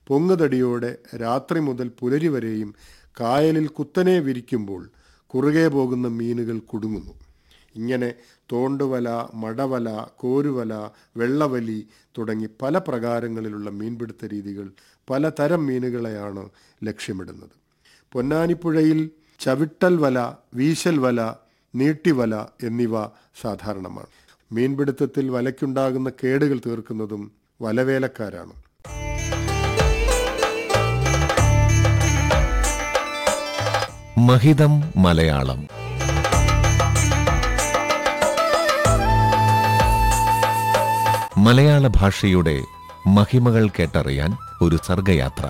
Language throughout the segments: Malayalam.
പൊങ്ങുതടിയോടെ രാത്രി മുതൽ പുലരി വരെയും കായലിൽ കുത്തനെ വിരിക്കുമ്പോൾ കുറുകെ പോകുന്ന മീനുകൾ കുടുങ്ങുന്നു ഇങ്ങനെ തോണ്ടുവല മടവല കോരുവല വെള്ളവലി തുടങ്ങി പല പ്രകാരങ്ങളിലുള്ള മീൻപിടുത്ത രീതികൾ പലതരം മീനുകളെയാണ് ലക്ഷ്യമിടുന്നത് പൊന്നാനിപ്പുഴയിൽ ചവിട്ടൽ വല വീശൽ വല നീട്ടിവല എന്നിവ സാധാരണമാണ് മീൻപിടുത്തത്തിൽ വലയ്ക്കുണ്ടാകുന്ന കേടുകൾ തീർക്കുന്നതും വലവേലക്കാരാണ് മഹിതം മലയാളം മലയാള ഭാഷയുടെ മഹിമകൾ കേട്ടറിയാൻ ഒരു സർഗയാത്ര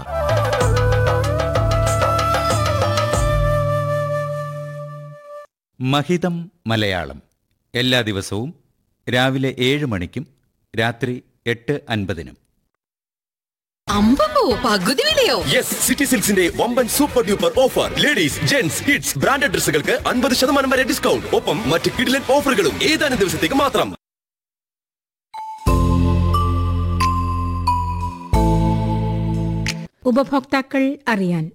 മഹിതം മലയാളം എല്ലാ ദിവസവും രാവിലെ ഏഴ് മണിക്കും രാത്രി എട്ട് അൻപതിനും അമ്പമ്പോ പകുതി വിലയോ യെസ് സിറ്റി സിൽക്സിന്റെ വമ്പൻ super duper offer ladies gents kids branded ഡ്രസ്സുകൾക്ക് അൻപത് ശതമാനം വരെ ഡിസ്കൗണ്ട് ഒപ്പം മറ്റ് കിഡിലൻ ഓഫറുകളും ഏതാനും ദിവസത്തേക്ക് മാത്രം ഉപഭോക്താക്കൾ അറിയാൻ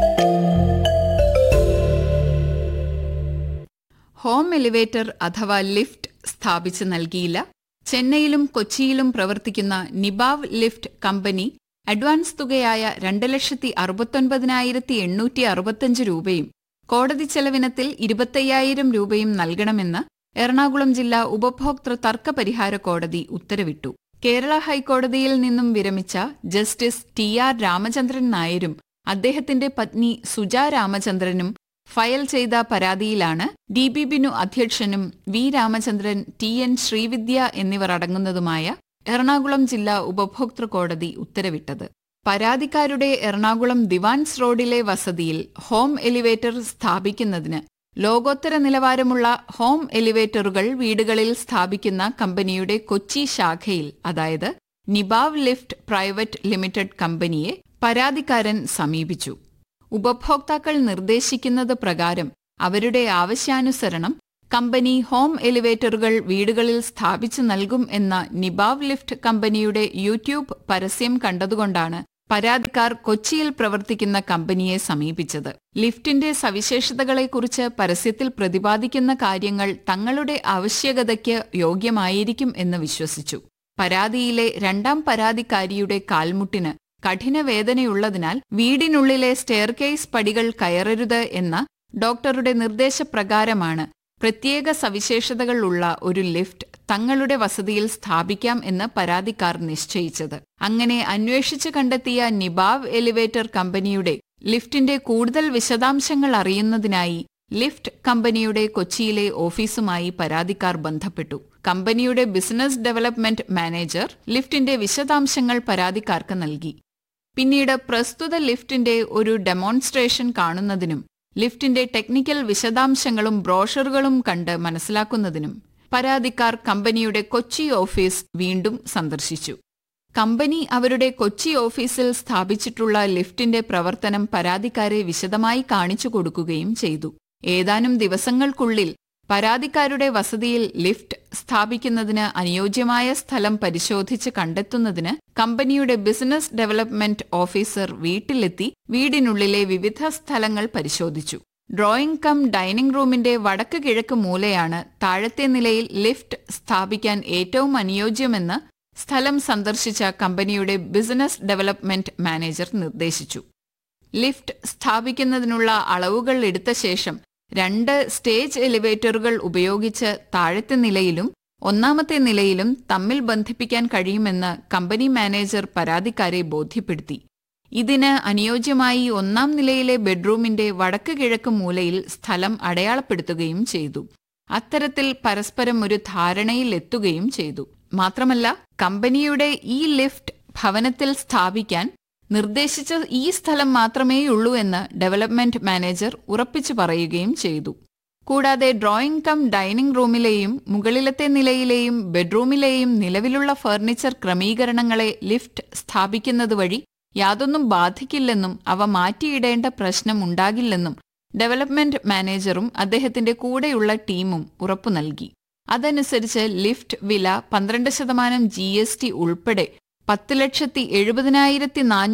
ഹോം എലിവേറ്റർ അഥവാ ലിഫ്റ്റ് സ്ഥാപിച്ച് നൽകിയില്ല ചെന്നൈയിലും കൊച്ചിയിലും പ്രവർത്തിക്കുന്ന നിബാവ് ലിഫ്റ്റ് കമ്പനി അഡ്വാൻസ് തുകയായ രണ്ട് ലക്ഷത്തി അറുപത്തൊൻപതിനായിരത്തി എണ്ണൂറ്റി അറുപത്തഞ്ച് രൂപയും കോടതി ചെലവിനത്തിൽ ഇരുപത്തയ്യായിരം രൂപയും നൽകണമെന്ന് എറണാകുളം ജില്ലാ ഉപഭോക്തൃ തർക്ക പരിഹാര കോടതി ഉത്തരവിട്ടു കേരള ഹൈക്കോടതിയിൽ നിന്നും വിരമിച്ച ജസ്റ്റിസ് ടി ആർ രാമചന്ദ്രൻ നായരും അദ്ദേഹത്തിന്റെ പത്നി സുജ രാമചന്ദ്രനും ഫയൽ ചെയ്ത പരാതിയിലാണ് ഡി ബി ബിനു അധ്യക്ഷനും V Ramachandran T N Srividya എന്നിവർ അടങ്ങുന്നതുമായ എറണാകുളം ജില്ലാ ഉപഭോക്തൃ കോടതി ഉത്തരവിട്ടത് പരാതിക്കാരുടെ എറണാകുളം ദിവാൻസ് റോഡിലെ വസതിയിൽ ഹോം എലിവേറ്റർ സ്ഥാപിക്കുന്നതിന് ലോകോത്തര നിലവാരമുള്ള ഹോം എലിവേറ്ററുകൾ വീടുകളിൽ സ്ഥാപിക്കുന്ന കമ്പനിയുടെ കൊച്ചി ശാഖയിൽ അതായത് നിബാവ് ലിഫ്റ്റ് പ്രൈവറ്റ് ലിമിറ്റഡ് കമ്പനിയെ പരാതിക്കാരൻ സമീപിച്ചു ഉപഭോക്താക്കൾ നിർദ്ദേശിക്കുന്നത് പ്രകാരം അവരുടെ ആവശ്യാനുസരണം കമ്പനി ഹോം എലിവേറ്ററുകൾ വീടുകളിൽ സ്ഥാപിച്ചു നൽകും എന്ന നിബാവ് ലിഫ്റ്റ് കമ്പനിയുടെ യൂട്യൂബ് പരസ്യം കണ്ടതുകൊണ്ടാണ് പരാതിക്കാർ കൊച്ചിയിൽ പ്രവർത്തിക്കുന്ന കമ്പനിയെ സമീപിച്ചത് ലിഫ്റ്റിന്റെ സവിശേഷതകളെക്കുറിച്ച് പരസ്യത്തിൽ പ്രതിപാദിക്കുന്ന കാര്യങ്ങൾ തങ്ങളുടെ ആവശ്യകതയ്ക്ക് യോഗ്യമായിരിക്കും എന്ന് വിശ്വസിച്ചു പരാതിയിലെ രണ്ടാം പരാതിക്കാരിയുടെ കാൽമുട്ടിന് കഠിന വേദനയുള്ളതിനാൽ വീടിനുള്ളിലെ സ്റ്റെയർകേസ് പടികൾ കയറരുത് എന്ന ഡോക്ടറുടെ നിർദ്ദേശപ്രകാരമാണ് പ്രത്യേക സവിശേഷതകൾ ഉള്ള ഒരു ലിഫ്റ്റ് തങ്ങളുടെ വസതിയിൽ സ്ഥാപിക്കാം എന്ന് പരാതിക്കാർ നിശ്ചയിച്ചത് അങ്ങനെ അന്വേഷിച്ചു കണ്ടെത്തിയ നിബാവ് എലിവേറ്റർ കമ്പനിയുടെ ലിഫ്റ്റിന്റെ കൂടുതൽ വിശദാംശങ്ങൾ അറിയുന്നതിനായി ലിഫ്റ്റ് കമ്പനിയുടെ കൊച്ചിയിലെ ഓഫീസുമായി പരാതിക്കാർ ബന്ധപ്പെട്ടു കമ്പനിയുടെ ബിസിനസ് ഡെവലപ്മെന്റ് മാനേജർ ലിഫ്റ്റിന്റെ വിശദാംശങ്ങൾ പരാതിക്കാർക്ക് നൽകി പിന്നീട് പ്രസ്തുത ലിഫ്റ്റിന്റെ ഒരു ഡെമോൺസ്ട്രേഷൻ കാണുന്നതിനും ലിഫ്റ്റിന്റെ ടെക്നിക്കൽ വിശദാംശങ്ങളും ബ്രോഷറുകളും കണ്ട് മനസ്സിലാക്കുന്നതിനും പരാതിക്കാർ കമ്പനിയുടെ കൊച്ചി ഓഫീസ് വീണ്ടും സന്ദർശിച്ചു കമ്പനി അവരുടെ കൊച്ചി ഓഫീസിൽ സ്ഥാപിച്ചിട്ടുള്ള ലിഫ്റ്റിന്റെ പ്രവർത്തനം പരാതിക്കാരെ വിശദമായി കാണിച്ചു കൊടുക്കുകയും ചെയ്തു ഏതാനും ദിവസങ്ങൾക്കുള്ളിൽ പരാതിക്കാരുടെ വസതിയിൽ ലിഫ്റ്റ് സ്ഥാപിക്കുന്നതിന് അനുയോജ്യമായ സ്ഥലം പരിശോധിച്ച് കണ്ടെത്തുന്നതിന് കമ്പനിയുടെ ബിസിനസ് ഡെവലപ്മെന്റ് ഓഫീസർ വീട്ടിലെത്തി വീടിനുള്ളിലെ വിവിധ സ്ഥലങ്ങൾ പരിശോധിച്ചു ഡ്രോയിംഗ് കം ഡൈനിംഗ് റൂമിന്റെ വടക്ക് കിഴക്ക് മൂലയാണ് താഴത്തെ നിലയിൽ ലിഫ്റ്റ് സ്ഥാപിക്കാൻ ഏറ്റവും അനുയോജ്യമെന്ന് സ്ഥലം സന്ദർശിച്ച കമ്പനിയുടെ ബിസിനസ് ഡെവലപ്മെന്റ് മാനേജർ നിർദ്ദേശിച്ചു ലിഫ്റ്റ് സ്ഥാപിക്കുന്നതിനുള്ള അളവുകൾ എടുത്ത ശേഷം രണ്ട് സ്റ്റേജ് എലിവേറ്ററുകൾ ഉപയോഗിച്ച് താഴത്തെ നിലയിലും ഒന്നാമത്തെ നിലയിലും തമ്മിൽ ബന്ധിപ്പിക്കാൻ കഴിയുമെന്ന് കമ്പനി മാനേജർ പരാതിക്കാരെ ബോധ്യപ്പെടുത്തി ഇതിന് അനുയോജ്യമായി ഒന്നാം നിലയിലെ ബെഡ്റൂമിന്റെ വടക്ക് കിഴക്ക് മൂലയിൽ സ്ഥലം അടയാളപ്പെടുത്തുകയും ചെയ്തു അത്തരത്തിൽ പരസ്പരം ഒരു ധാരണയിലെത്തുകയും ചെയ്തു മാത്രമല്ല കമ്പനിയുടെ ഈ ലിഫ്റ്റ് ഭവനത്തിൽ സ്ഥാപിക്കാൻ നിർദ്ദേശിച്ച ഈ സ്ഥലം മാത്രമേയുള്ളൂ എന്ന് ഡെവലപ്മെന്റ് മാനേജർ ഉറപ്പിച്ചു പറയുകയും ചെയ്തു കൂടാതെ ഡ്രോയിംഗ് കം ഡൈനിംഗ് റൂമിലെയും മുകളിലത്തെ നിലയിലെയും ബെഡ്റൂമിലെയും നിലവിലുള്ള ഫർണിച്ചർ ക്രമീകരണങ്ങളെ ലിഫ്റ്റ് സ്ഥാപിക്കുന്നത് വഴി യാതൊന്നും ബാധിക്കില്ലെന്നും അവ മാറ്റിയിടേണ്ട പ്രശ്നം ഉണ്ടാകില്ലെന്നും ഡെവലപ്മെന്റ് മാനേജറും അദ്ദേഹത്തിന്റെ കൂടെയുള്ള ടീമും ഉറപ്പു നൽകി അതനുസരിച്ച് ലിഫ്റ്റ് വില പന്ത്രണ്ട് ശതമാനം ജി എസ് ടി ഉൾപ്പെടെ പത്ത് ലക്ഷത്തി എഴുപതിനായിരത്തി